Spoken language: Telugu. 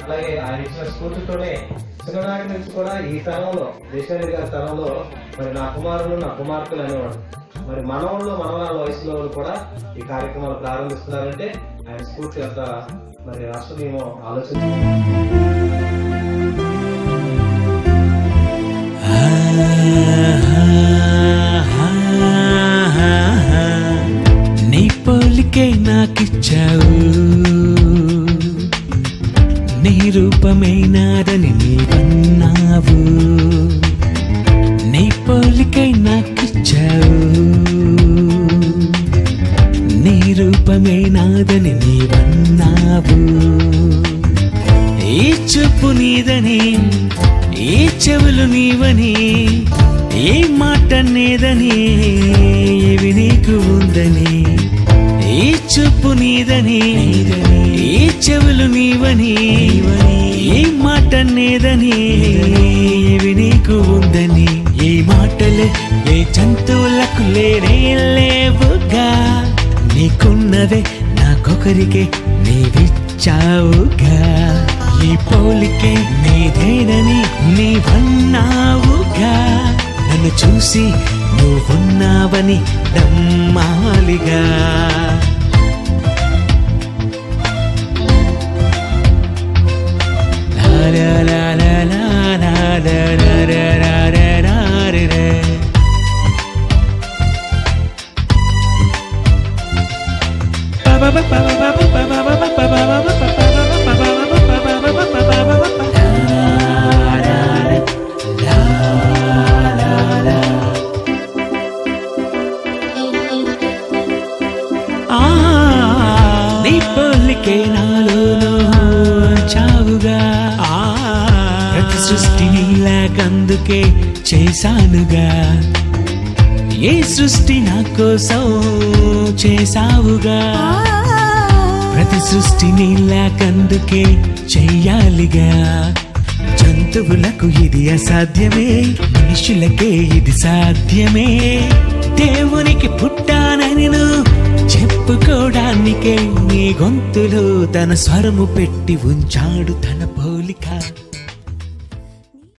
అట్లాగే ఆయన ఇచ్చిన స్ఫూర్తితోనే చిన్ననాటి నుంచి కూడా ఈ తరంలో దేశారెడ్డి గారి తరంలో మరి నా కుమారులు నా కుమార్తెలు అనేవాడు మరి మనవాళ్ళు మనవరాల వయసులో వాళ్ళు కూడా ఈ కార్యక్రమాలు ప్రారంభిస్తున్నారంటే ఆయన స్ఫూర్తి అంత మరి రాష్ట్రమేమో ఆలోచించారు నీ పోలికే నాకిచ్చావు నీ రూపమే నాదని నీవన్నావు నీ పోలికే నాకిచ్చావు నీ రూపమే నాదని నీవన్నావు ఈ చూపు నీదని ఈ చెవులు నీవని ఏ మాట నీదని ఇవి నీకు ఉందని ఈ చూపు నీదని ఈ చెవులు నీవని ఏ మాట నీదని ఇవి నీకు ఉందని ఈ మాటలే ఏ జంతువులకు లేనే లేవుగా నీకున్నవే నాకొకరికే నీవిచ్చావుగా ఈ పోలికే నీదేనని నీవన్నావుగా నన్ను చూసి నువ్వున్నావని నమ్మాలిగా లా లా లా లా లా లా లా లా లా లా లా లా రే రే. నీ పోలికే నాలో చావుగా ప్రతి సృష్టిని లాగందుకే చేశానుగా ఏ సృష్టి నా కోసం చేసావుగా ప్రతి సృష్టిని లాకందుకే చెయ్యాలిగా జంతువులకు ఇది అసాధ్యమే మనుషులకే ఇది సాధ్యమే దేవునికి పుట్టానని చెప్పుకోవడానికే నీ గొంతులో తన స్వరము పెట్టి ఉంచాడు తన పోలిక